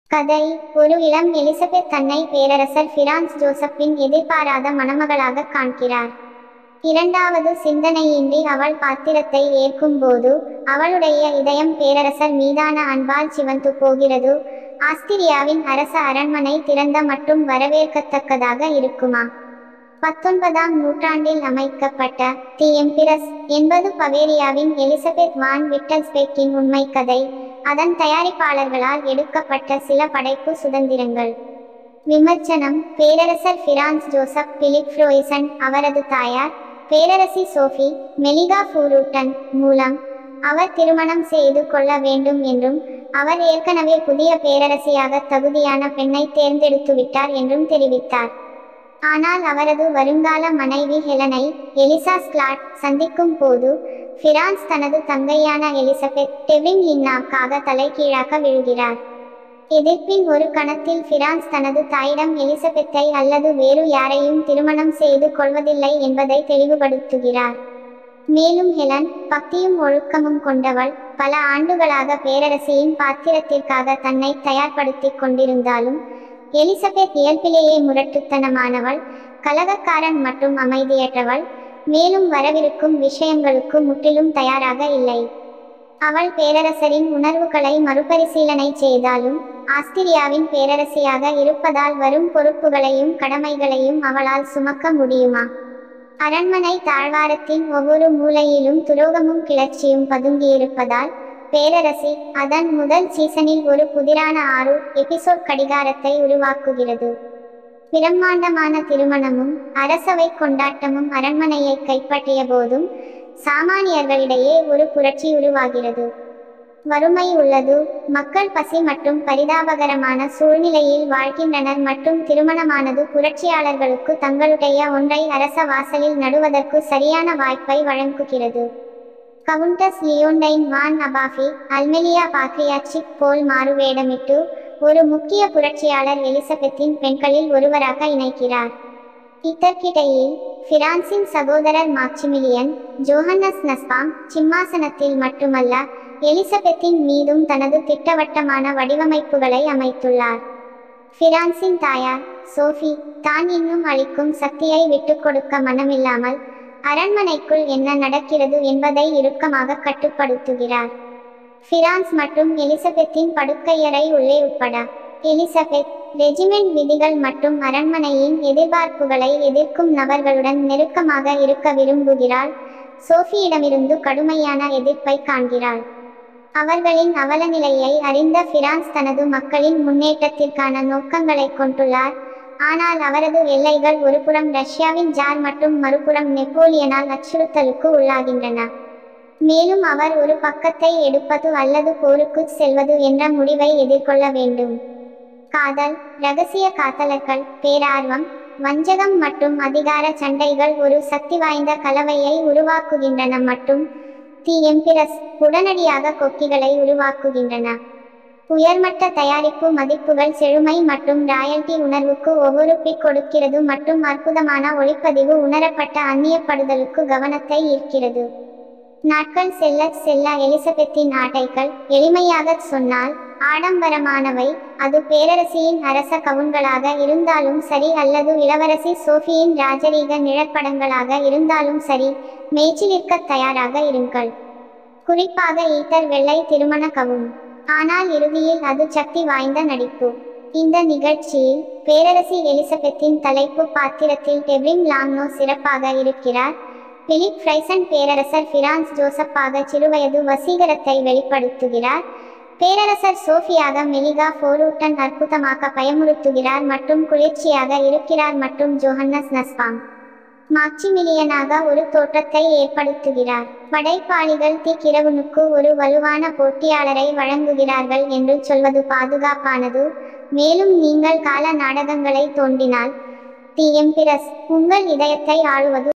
கதை ஒரு இளம் எலிசபெத் தன்னை பேரரசர் பிரான்ஸ் ஜோசப்பின் எதிர்பாராத மணமகளாக காண்கிறார் இரண்டாவது சிந்தனையின்றி அவள் பாத்திரத்தை ஏற்கும்போது அவளுடைய இதயம் பேரரசர் மீதான அன்பால் சிவந்து போகிறது ஆஸ்திரியாவின் அரச அரண்மனை திறந்த மற்றும் வரவேற்கத்தக்கதாக இருக்குமா பத்தொன்பதாம் நூற்றாண்டில் அமைக்கப்பட்ட தி எம்பிரஸ் என்பது பவேரியாவின் எலிசபெத் வான் விட்டல்ஸ்பெக்கின் உண்மை கதை அதன் தயாரிப்பாளர்களால் எடுக்கப்பட்ட சில படைப்பு சுதந்திரங்கள் விமர்சனம் பேரரசர் பிரான்ஸ் ஜோசப் பிலிப் ஃப்ரோய்சன் அவரது தாயார் பேரரசி சோஃபி மெலிகா ஃபூரூட்டன் மூலம் அவர் திருமணம் செய்து கொள்ள வேண்டும் என்றும் அவர் ஏற்கனவே புதிய பேரரசியாக தகுதியான பெண்ணை தேர்ந்தெடுத்துவிட்டார் என்றும் தெரிவித்தார் ஆனால் அவரது வருங்கால மனைவி ஹெலனை எலிசா ஸ்லாட் சந்திக்கும் போது பிரான்ஸ் தனது தங்கையான எலிசபெத் டெவின் லின்னாக்காக தலைகீழாக விழுகிறார் எதிர்ப்பின் ஒரு கணத்தில் பிரான்ஸ் தனது தாயிடம் எலிசபெத்தை அல்லது வேறு யாரையும் திருமணம் செய்து கொள்வதில்லை என்பதை தெளிவுபடுத்துகிறார் மேலும் ஹெலன் பக்தியும் ஒழுக்கமும் கொண்டவள் பல ஆண்டுகளாக பேரரசியின் பாத்திரத்திற்காக தன்னை தயார்படுத்திக் கொண்டிருந்தாலும் எலிசபெத் இயல்பிலேயே முரட்டுத்தனமானவள் கலகக்காரன் மற்றும் அமைதியற்றவள் மேலும் வரவிருக்கும் விஷயங்களுக்கு முற்றிலும் தயாராக இல்லை அவள் பேரரசரின் உணர்வுகளை மறுபரிசீலனை செய்தாலும் ஆஸ்திரியாவின் பேரரசியாக இருப்பதால் வரும் பொறுப்புகளையும் கடமைகளையும் அவளால் சுமக்க முடியுமா அரண்மனை தாழ்வாரத்தின் ஒவ்வொரு மூலையிலும் துரோகமும் கிளர்ச்சியும் பதுங்கியிருப்பதால் பேரரசி அதன் முதல் சீசனில் ஒரு புதிரான ஆறு எபிசோட் கடிகாரத்தை உருவாக்குகிறது பிரம்மாண்டமான திருமணமும் அரசவை கொண்டாட்டமும் அரண்மனையை கைப்பற்றிய போதும் சாமானியர்களிடையே ஒரு புரட்சி உருவாகிறது வறுமை உள்ளது மக்கள் பசி மற்றும் பரிதாபகரமான சூழ்நிலையில் வாழ்கின்றனர் மற்றும் திருமணமானது புரட்சியாளர்களுக்கு தங்களுடைய ஒன்றை அரச வாசலில் நடுவதற்கு சரியான வாய்ப்பை வழங்குகிறது கவுண்டஸ் லியோண்டைன் வான் அபாஃபி அல்மெலியா பாக்ரியாச்சிக் போல் மாறுவேடமிட்டு ஒரு முக்கிய புரட்சியாளர் எலிசபெத்தின் பெண்களில் ஒருவராக இணைக்கிறார் இதற்கிடையில் பிரான்சின் சகோதரர் மாக்சிமிலியன் ஜோஹன்னஸ் நஸ்பாம் சிம்மாசனத்தில் மட்டுமல்ல எலிசபெத்தின் மீதும் தனது திட்டவட்டமான வடிவமைப்புகளை அமைத்துள்ளார் பிரான்சின் தாயார் சோஃபி தான் இன்னும் அளிக்கும் சக்தியை விட்டுக் கொடுக்க மனமில்லாமல் அரண்மனைக்குள் என்ன நடக்கிறது என்பதை இறுக்கமாக கட்டுப்படுத்துகிறார் பிரான்ஸ் மற்றும் எலிசபெத்தின் படுக்கையறை உள்ளே உட்பட எலிசபெத் ரெஜிமெண்ட் விதிகள் மற்றும் அரண்மனையின் எதிர்பார்ப்புகளை எதிர்க்கும் நபர்களுடன் நெருக்கமாக இருக்க விரும்புகிறாள் சோஃபியிடமிருந்து கடுமையான எதிர்ப்பை காண்கிறாள் அவர்களின் அவலநிலையை அறிந்த பிரான்ஸ் தனது மக்களின் முன்னேற்றத்திற்கான நோக்கங்களை கொண்டுள்ளார் ஆனால் அவரது எல்லைகள் ஒருபுறம் ரஷ்யாவின் ஜார் மற்றும் மறுபுறம் நெப்போலியனால் அச்சுறுத்தலுக்கு உள்ளாகின்றன மேலும் அவர் ஒரு பக்கத்தை எடுப்பது அல்லது போருக்கு செல்வது என்ற முடிவை எதிர்கொள்ள வேண்டும் காதல் ரகசிய காதலர்கள் பேரார்வம் வஞ்சகம் மற்றும் அதிகார சண்டைகள் ஒரு சக்தி வாய்ந்த கலவையை உருவாக்குகின்றன மற்றும் தி எம்பிரஸ் உடனடியாக கொக்கிகளை உருவாக்குகின்றன உயர்மட்ட தயாரிப்பு மதிப்புகள் செழுமை மற்றும் ராயல்டி உணர்வுக்கு ஒவ்வொரு பிக் கொடுக்கிறது மற்றும் அற்புதமான ஒளிப்பதிவு உணரப்பட்ட அந்நியப்படுதலுக்கு கவனத்தை ஈர்க்கிறது நாட்கள் செல்ல செல்ல எலிசபெத்தின் ஆட்டைகள் எளிமையாக சொன்னால் ஆடம்பரமானவை அது பேரரசியின் அரச கவுன்களாக இருந்தாலும் சரி அல்லது இளவரசி சோஃபியின் ராஜரீக நிழற்படங்களாக இருந்தாலும் சரி மேய்ச்சிலிருக்க தயாராக இருங்கள் குறிப்பாக ஈட்டர் வெள்ளை திருமண கவுன் ஆனால் இறுதியில் அது சக்தி வாய்ந்த நடிப்பு இந்த நிகழ்ச்சியில் பேரரசி எலிசபெத்தின் தலைப்பு பாத்திரத்தில் டெவ்ரிம் லாங்னோ சிறப்பாக இருக்கிறார் பிலிப் ஃப்ரைசன் பேரரசர் பிரான்ஸ் ஜோசப்பாக சிறுவயது வசீகரத்தை வெளிப்படுத்துகிறார் பேரரசர் சோஃபியாக மெலிகா ஃபோரூட்டன் அற்புதமாக பயமுறுத்துகிறார் மற்றும் குளிர்ச்சியாக இருக்கிறார் மற்றும் ஜோஹன்னஸ் நஸ்பாம் மாக்சிமிலியனாக ஒரு தோற்றத்தை ஏற்படுத்துகிறார் படைப்பாளிகள் தி கிரவுனுக்கு ஒரு வலுவான போட்டியாளரை வழங்குகிறார்கள் என்று சொல்வது பாதுகாப்பானது மேலும் நீங்கள் கால நாடகங்களை தோண்டினால் தி எம்பிரஸ் உங்கள் இதயத்தை ஆளுவது